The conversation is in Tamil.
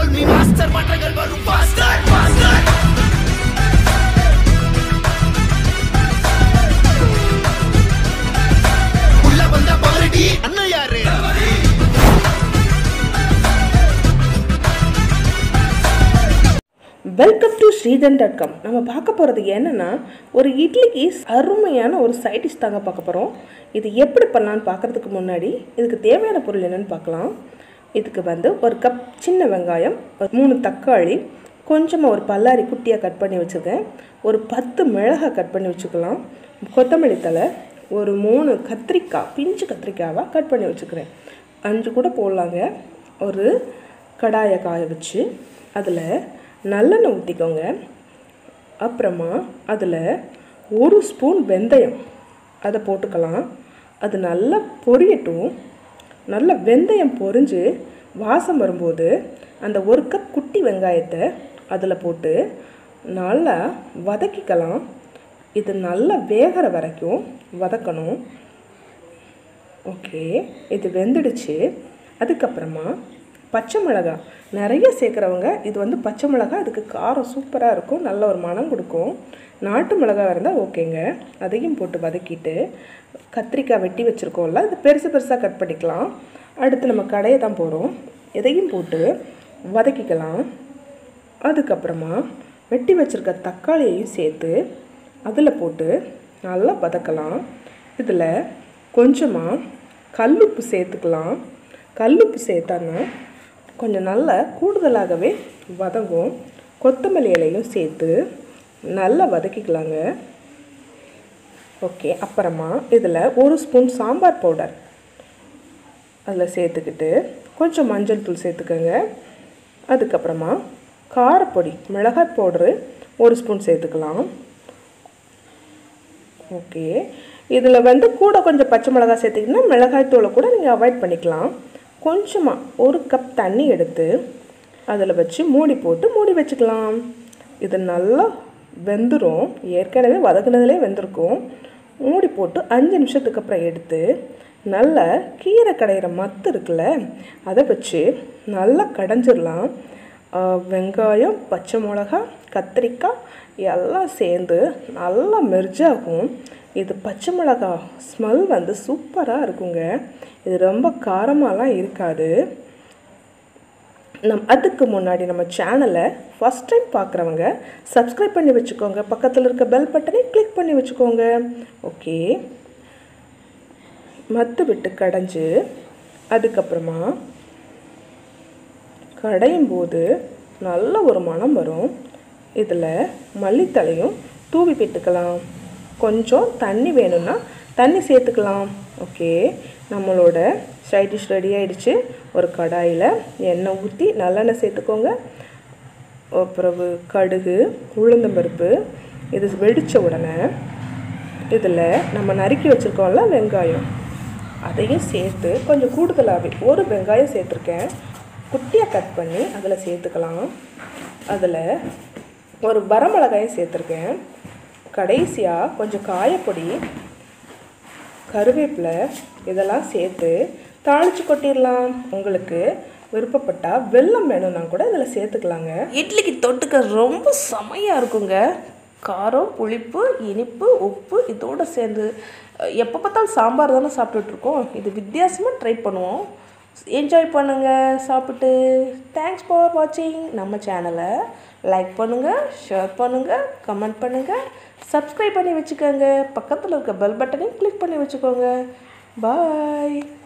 கால் மீ மாஸ்டர் மாற்றங்கள் வரும் faster faster உள்ள வந்த பவரடி அண்ணன் யாரு welcome to Sridhan dot com நம்ம பார்க்க போகிறது என்னென்னா ஒரு இட்லிக்கு அருமையான ஒரு சைட் டிஷ் தாங்க பார்க்க போகிறோம் இது எப்படி பண்ணலான்னு பார்க்குறதுக்கு முன்னாடி இதுக்கு தேவையான பொருள் என்னென்னு பார்க்கலாம் இதுக்கு வந்து ஒரு கப் சின்ன வெங்காயம் ஒரு மூணு தக்காளி கொஞ்சமாக ஒரு பல்லாரி குட்டியாக கட் பண்ணி வச்சுருக்கேன் ஒரு பத்து மிளகாய் கட் பண்ணி வச்சுக்கலாம் கொத்தமல்லி தழை ஒரு மூணு கத்திரிக்காய் பிஞ்சு கத்திரிக்காவை கட் பண்ணி வச்சுக்கிறேன் அஞ்சு கூட போடலாங்க ஒரு கடாயை காய வச்சு அதில் நல்லெண்ணெய் ஊற்றிக்கோங்க அப்புறமா அதில் ஒரு ஸ்பூன் வெந்தயம் அதை போட்டுக்கலாம் அது நல்லா பொரியட்டும் நல்லா வெந்தயம் பொரிஞ்சு வாசம் வரும்போது அந்த ஒரு கப் குட்டி வெங்காயத்தை அதில் போட்டு நல்லா வதக்கிக்கலாம் இது நல்லா வேகிற வரைக்கும் வதக்கணும் ஓகே இது வெந்துடுச்சு அதுக்கப்புறமா பச்சை மிளகா நிறைய சேர்க்குறவங்க இது வந்து பச்சை மிளகா அதுக்கு காரம் சூப்பராக இருக்கும் நல்ல ஒரு மனம் கொடுக்கும் நாட்டு மிளகா இருந்தால் ஓகேங்க அதையும் போட்டு வதக்கிட்டு கத்திரிக்காய் வெட்டி வச்சுருக்கோம்ல அது பெருசு பெருசாக கட் பண்ணிக்கலாம் அடுத்து நம்ம கடையை தான் போகிறோம் இதையும் போட்டு வதக்கிக்கலாம் அதுக்கப்புறமா வெட்டி வச்சுருக்க தக்காளியையும் சேர்த்து அதில் போட்டு நல்லா வதக்கலாம் இதில் கொஞ்சமாக கல்லுப்பு சேர்த்துக்கலாம் கல்லுப்பு சேர்த்தான்னா கொஞ்சம் நல்லா கூடுதலாகவே வதங்கும் கொத்தமல்லி இலையும் சேர்த்து நல்லா வதக்கிக்கலாங்க ஓகே அப்புறமா இதில் ஒரு ஸ்பூன் சாம்பார் பவுடர் அதில் சேர்த்துக்கிட்டு கொஞ்சம் மஞ்சள் தூள் சேர்த்துக்கோங்க அதுக்கப்புறமா காரப்பொடி மிளகாய் பவுடரு ஒரு ஸ்பூன் சேர்த்துக்கலாம் ஓகே இதில் வந்து கூட கொஞ்சம் பச்சை மிளகாய் சேர்த்திங்கன்னா மிளகாய் தூளை கூட நீங்கள் அவாய்ட் பண்ணிக்கலாம் கொஞ்சமாக ஒரு கப் தண்ணி எடுத்து அதில் வச்சு மூடி போட்டு மூடி வச்சுக்கலாம் இது நல்லா வெந்துடும் ஏற்கனவே வதக்குனதுலே வெந்திருக்கும் மூடி போட்டு அஞ்சு நிமிஷத்துக்கு அப்புறம் எடுத்து நல்ல கீரை கடையிற மத்து இருக்குல்ல அதை வச்சு நல்லா கடைஞ்சிடலாம் வெங்காயம் பச்சை மிளகா கத்திரிக்காய் எல்லாம் சேர்ந்து நல்லா மெர்ஜாகும் இது பச்சை மிளகா ஸ்மெல் வந்து சூப்பராக இருக்குங்க இது ரொம்ப காரமாலாம் இருக்காது நம் அதுக்கு முன்னாடி நம்ம சேனலை ஃபஸ்ட் டைம் பார்க்குறவங்க சப்ஸ்கிரைப் பண்ணி வச்சுக்கோங்க பக்கத்தில் இருக்க பெல் பட்டனை கிளிக் பண்ணி வச்சுக்கோங்க ஓகே மத்து விட்டு கடைஞ்சு அதுக்கப்புறமா கடையும் போது நல்ல ஒரு மணம் வரும் இதில் மல்லித்தலையும் தூவி விட்டுக்கலாம் கொஞ்சம் தண்ணி வேணும்னா தண்ணி சேர்த்துக்கலாம் ஓகே நம்மளோட சைட் டிஷ் ரெடி ஆயிடுச்சு ஒரு கடாயில் எண்ணெய் ஊற்றி நல்லெண்ணெய் சேர்த்துக்கோங்க பிறகு கடுகு உளுந்தம்பருப்பு இது வெடித்த உடனே இதில் நம்ம நறுக்கி வச்சுருக்கோம்ல வெங்காயம் அதையும் சேர்த்து கொஞ்சம் கூடுதலாகவே ஒரு வெங்காயம் சேர்த்துருக்கேன் குட்டியாக கட் பண்ணி அதில் சேர்த்துக்கலாம் அதில் ஒரு வரமிளகாயும் சேர்த்துருக்கேன் கடைசியாக கொஞ்சம் காயப்பொடி கருவேப்பிலை இதெல்லாம் சேர்த்து தாளித்து கொட்டிடலாம் உங்களுக்கு விருப்பப்பட்டால் வெல்லம் வேணும்னா கூட இதில் சேர்த்துக்கலாங்க இட்லிக்கு தொட்டுக்க ரொம்ப செமையாக இருக்குங்க காரம் புளிப்பு இனிப்பு உப்பு இதோடு சேர்ந்து எப்போ பார்த்தாலும் சாம்பார் தானே சாப்பிட்டுட்ருக்கோம் இது வித்தியாசமாக ட்ரை பண்ணுவோம் என்ஜாய் பண்ணுங்கள் சாப்பிட்டு தேங்க்ஸ் ஃபார் வாட்சிங் நம்ம சேனலை லைக் பண்ணுங்கள் ஷேர் பண்ணுங்கள் கமெண்ட் பண்ணுங்கள் சப்ஸ்கிரைப் பண்ணி வச்சுக்கோங்க பக்கத்தில் இருக்க பெல் பட்டனையும் கிளிக் பண்ணி வச்சுக்கோங்க பாய்